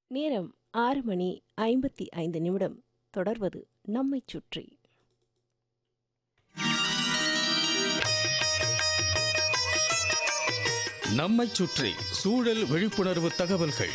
நேரம் ஆறு மணி ஐம்பத்தி ஐந்து நிமிடம் தொடர்வது நம்மைச் சுற்றி நம்மைச் சுற்றி சூழல் விழிப்புணர்வு தகவல்கள்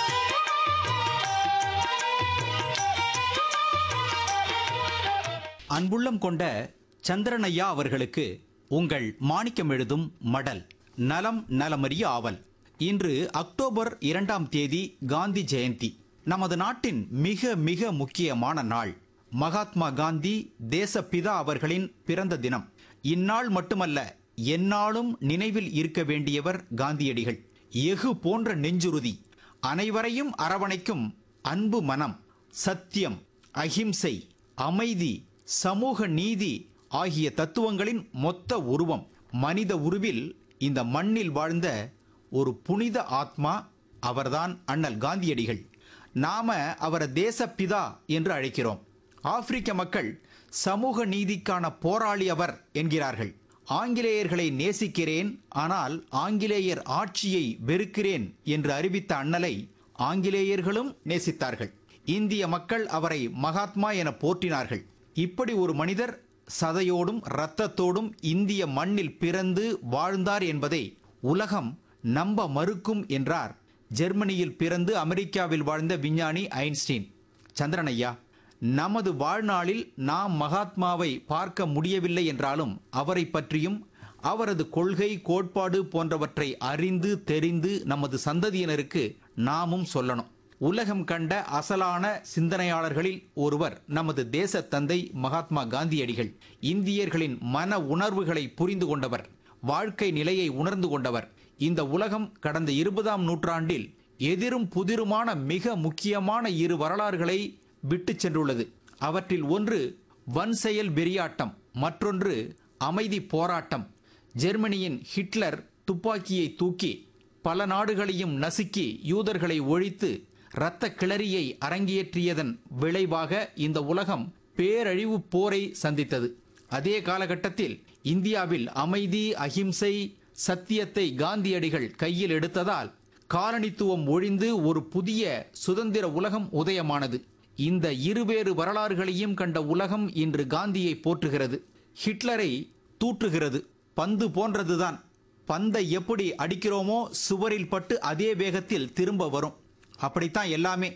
அன்புள்ளம் கொண்ட சந்திரனையா அவர்களுக்கு உங்கள் மாணிக்கம் எழுதும் மடல் நலம் நலமறிய ஆவல் இன்று அக்டோபர் இரண்டாம் தேதி காந்தி ஜெயந்தி நமது நாட்டின் மிக மிக முக்கியமான நாள் மகாத்மா காந்தி தேசப்பிதா அவர்களின் பிறந்த தினம் இந்நாள் மட்டுமல்ல எந்நாளும் நினைவில் இருக்க வேண்டியவர் காந்தியடிகள் எஃகு போன்ற நெஞ்சுறுதி அனைவரையும் அரவணைக்கும் அன்பு மனம் சத்தியம் அகிம்சை அமைதி சமூக நீதி ஆகிய தத்துவங்களின் மொத்த உருவம் மனித உருவில் இந்த மண்ணில் வாழ்ந்த ஒரு புனித ஆத்மா அவர்தான் அண்ணல் காந்தியடிகள் நாம அவரை தேசப்பிதா என்று அழைக்கிறோம் ஆப்பிரிக்க மக்கள் சமூக நீதிக்கான போராளி அவர் என்கிறார்கள் ஆங்கிலேயர்களை நேசிக்கிறேன் ஆனால் ஆங்கிலேயர் ஆட்சியை வெறுக்கிறேன் என்று அறிவித்த அண்ணலை ஆங்கிலேயர்களும் நேசித்தார்கள் இந்திய மக்கள் அவரை மகாத்மா என போற்றினார்கள் இப்படி ஒரு மனிதர் சதையோடும் இரத்தத்தோடும் இந்திய மண்ணில் பிறந்து வாழ்ந்தார் என்பதை உலகம் நம்ப மறுக்கும் என்றார் ஜெர்மனியில் பிறந்து அமெரிக்காவில் வாழ்ந்த விஞ்ஞானி ஐன்ஸ்டீன் சந்திரனையா நமது வாழ்நாளில் நாம் மகாத்மாவை பார்க்க முடியவில்லை என்றாலும் அவரை பற்றியும் அவரது கொள்கை கோட்பாடு போன்றவற்றை அறிந்து தெரிந்து நமது சந்ததியினருக்கு நாமும் சொல்லணும் உலகம் கண்ட அசலான சிந்தனையாளர்களில் ஒருவர் நமது தேச தந்தை மகாத்மா காந்தியடிகள் இந்தியர்களின் மன உணர்வுகளை புரிந்து கொண்டவர் வாழ்க்கை நிலையை உணர்ந்து கொண்டவர் இந்த உலகம் கடந்த இருபதாம் நூற்றாண்டில் எதிரும் புதிருமான மிக முக்கியமான இரு வரலாறுகளை விட்டு சென்றுள்ளது அவற்றில் ஒன்று வன்செயல் வெறியாட்டம் மற்றொன்று அமைதி போராட்டம் ஜெர்மனியின் ஹிட்லர் துப்பாக்கியை தூக்கி பல நாடுகளையும் நசுக்கி யூதர்களை ஒழித்து இரத்த கிளறியை அரங்கேற்றியதன் விளைவாக இந்த உலகம் பேரழிவு போரை சந்தித்தது அதே காலகட்டத்தில் இந்தியாவில் அமைதி அகிம்சை சத்தியத்தை காந்தியடிகள் கையில் எடுத்ததால் காலனித்துவம் ஒழிந்து ஒரு புதிய சுதந்திர உலகம் உதயமானது இந்த இருவேறு வரலாறுகளையும் கண்ட உலகம் இன்று காந்தியை போற்றுகிறது ஹிட்லரை தூற்றுகிறது பந்து போன்றதுதான் பந்தை எப்படி அடிக்கிறோமோ சுவரில் பட்டு அதே வேகத்தில் திரும்ப வரும் அப்படித்தான் எல்லாமே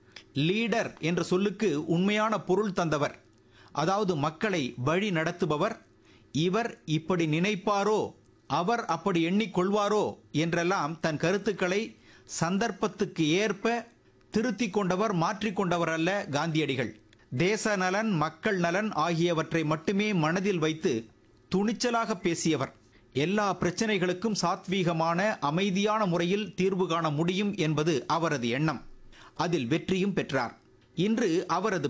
லீடர் என்ற சொல்லுக்கு உண்மையான பொருள் தந்தவர் அதாவது மக்களை வழி நடத்துபவர் இவர் இப்படி நினைப்பாரோ அவர் அப்படி எண்ணிக்கொள்வாரோ என்றெல்லாம் தன் கருத்துக்களை சந்தர்ப்பத்துக்கு ஏற்ப திருத்திக் கொண்டவர் மாற்றிக்கொண்டவர் அல்ல காந்தியடிகள் தேச நலன் மக்கள் நலன் ஆகியவற்றை மட்டுமே மனதில் வைத்து துணிச்சலாக பேசியவர் எல்லா பிரச்சனைகளுக்கும் சாத்வீகமான அமைதியான முறையில் தீர்வு காண முடியும் என்பது அவரது எண்ணம் அதில் வெற்றியும் பெற்றார் இன்று அவரது